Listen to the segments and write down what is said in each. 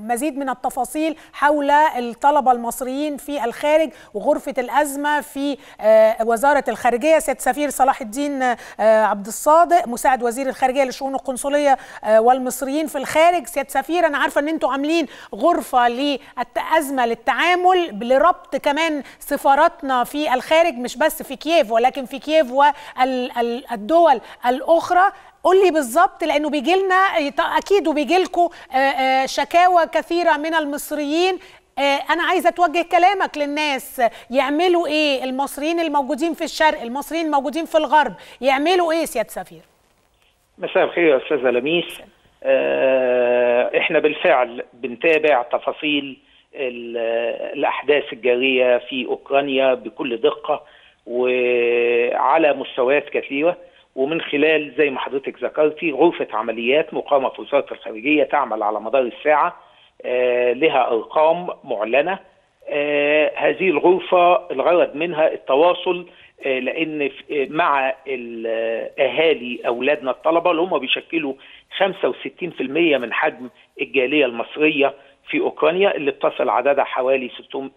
مزيد من التفاصيل حول الطلبه المصريين في الخارج وغرفه الازمه في وزاره الخارجيه سياده السفير صلاح الدين عبد الصادق مساعد وزير الخارجيه للشؤون القنصليه والمصريين في الخارج سياده السفير انا عارفه ان انتم عاملين غرفه للازمه للتعامل لربط كمان سفاراتنا في الخارج مش بس في كييف ولكن في كييف والدول الاخرى قول لي بالظبط لانه بيجي لنا اكيد وبيجي لكم شكاوى كثيره من المصريين انا عايزه توجه كلامك للناس يعملوا ايه المصريين الموجودين في الشرق المصريين الموجودين في الغرب يعملوا ايه سياده سفير مساء الخير يا استاذه لميس احنا بالفعل بنتابع تفاصيل الاحداث الجاريه في اوكرانيا بكل دقه وعلى مستويات كثيره ومن خلال زي ما حضرتك ذكرتي غرفه عمليات مقامه في وزاره الخارجيه تعمل على مدار الساعه لها ارقام معلنه هذه الغرفه الغرض منها التواصل لان مع الاهالي اولادنا الطلبه اللي هم بيشكلوا 65% من حجم الجاليه المصريه في اوكرانيا اللي اتصل عددها حوالي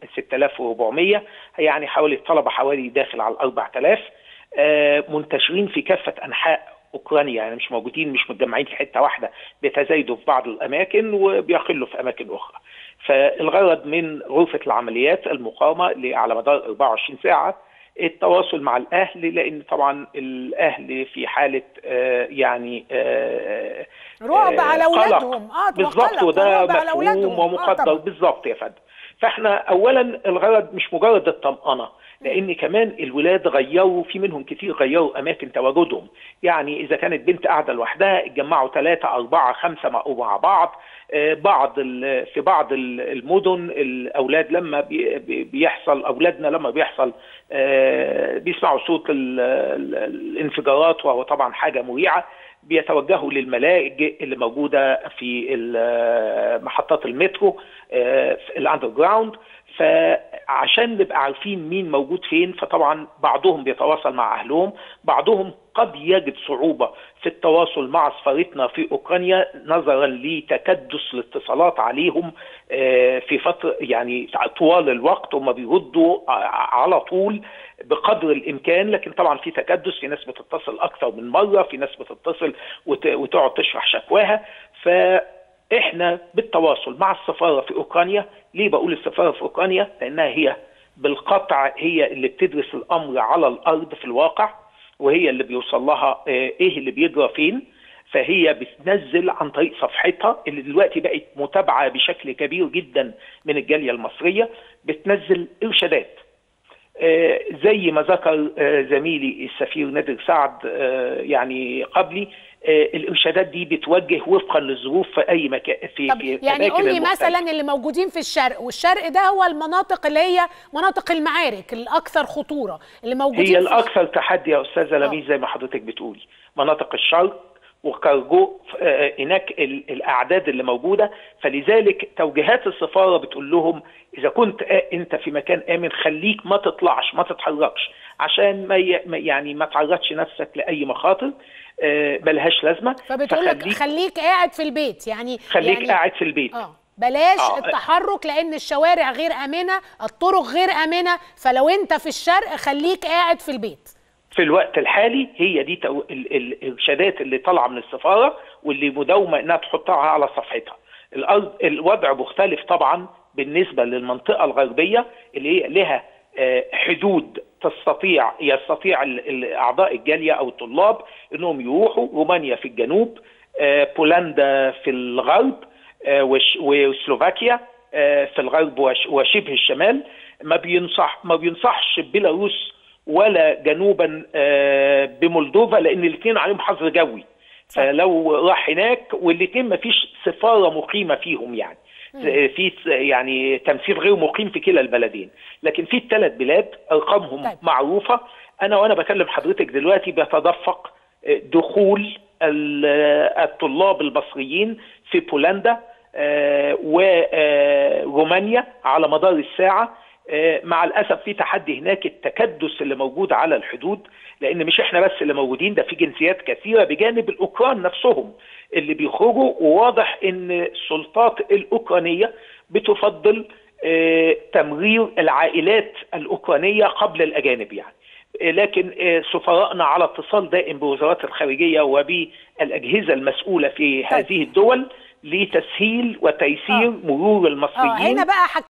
6400 يعني حوالي الطلبه حوالي داخل على 4000 منتشرين في كافه انحاء اوكرانيا يعني مش موجودين مش متجمعين في حته واحده بيتزايدوا في بعض الاماكن وبيقلوا في اماكن اخرى. فالغرض من غرفه العمليات المقامه على مدار 24 ساعه التواصل مع الاهل لان طبعا الاهل في حاله آه يعني آه رعب على اولادهم اه بالظبط وده مفهوم ومقدر آه بالظبط يا فندم فاحنا اولا الغرض مش مجرد الطمانه لان كمان الولاد غيروا في منهم كتير غيروا اماكن تواجدهم يعني اذا كانت بنت قاعده لوحدها اتجمعوا ثلاثه اربعه خمسه مع بعض بعض في بعض المدن الاولاد لما بيحصل اولادنا لما بيحصل بيسمعوا صوت الانفجارات وهو طبعا حاجه مريعه بيتوجهوا للملاجئ اللي موجوده في محطات المترو الاندر جراوند فعشان نبقى عارفين مين موجود فين فطبعا بعضهم بيتواصل مع اهلهم بعضهم قد يجد صعوبه في التواصل مع سفارتنا في اوكرانيا نظرا لتكدس الاتصالات عليهم في فتره يعني طوال الوقت هم بيردوا على طول بقدر الامكان لكن طبعا في تكدس في ناس بتتصل اكثر من مره في ناس بتتصل وتقعد تشرح شكواها ف احنا بالتواصل مع السفاره في اوكرانيا ليه بقول السفاره في اوكرانيا لانها هي بالقطع هي اللي بتدرس الامر على الارض في الواقع وهي اللي بيوصل لها ايه اللي بيجرى فين فهي بتنزل عن طريق صفحتها اللي دلوقتي بقت متابعه بشكل كبير جدا من الجاليه المصريه بتنزل ارشادات زي ما ذكر زميلي السفير نادر سعد يعني قبلي الارشادات دي بتوجه وفقا للظروف في اي مكان في, طب في يعني قول لي مثلا اللي موجودين في الشرق والشرق ده هو المناطق اللي هي مناطق المعارك الاكثر خطوره اللي موجودين هي الاكثر تحدي يا استاذه لميس زي ما حضرتك بتقولي مناطق الشرق وكارجو هناك الاعداد اللي موجوده فلذلك توجيهات السفاره بتقول لهم اذا كنت انت في مكان امن خليك ما تطلعش ما تتحركش عشان ما يعني ما تعرضش نفسك لاي مخاطر ملهاش لازمه فبتقول لك خليك قاعد في البيت يعني خليك يعني قاعد في البيت اه بلاش آه. التحرك لان الشوارع غير امنه الطرق غير امنه فلو انت في الشرق خليك قاعد في البيت في الوقت الحالي هي دي تو... الارشادات اللي طالعه من السفاره واللي مداومه انها تحطها على صفحتها الارض الوضع مختلف طبعا بالنسبه للمنطقه الغربيه اللي هي لها حدود تستطيع يستطيع اعضاء الجاليه او الطلاب انهم يروحوا رومانيا في الجنوب بولندا في الغرب وسلوفاكيا في الغرب وشبه الشمال ما بينصح ما بينصحش بيلاروس ولا جنوبا بمولدوفا لان الاثنين عليهم حظر جوي فلو راح هناك والاثنين ما فيش سفاره مقيمه فيهم يعني في يعني تمثيل غير مقيم في كلا البلدين لكن في الثلاث بلاد ارقامهم طيب. معروفه انا وانا بكلم حضرتك دلوقتي بيتدفق دخول الطلاب المصريين في بولندا ورومانيا على مدار الساعه مع الاسف في تحدي هناك التكدس اللي موجود على الحدود لان مش احنا بس اللي موجودين ده في جنسيات كثيره بجانب الاوكران نفسهم اللي بيخرجوا وواضح ان السلطات الاوكرانيه بتفضل تمرير العائلات الاوكرانيه قبل الاجانب يعني لكن سفراءنا على اتصال دائم بوزارات الخارجيه وبالاجهزه المسؤوله في هذه الدول لتسهيل وتيسير مرور المصريين هنا بقى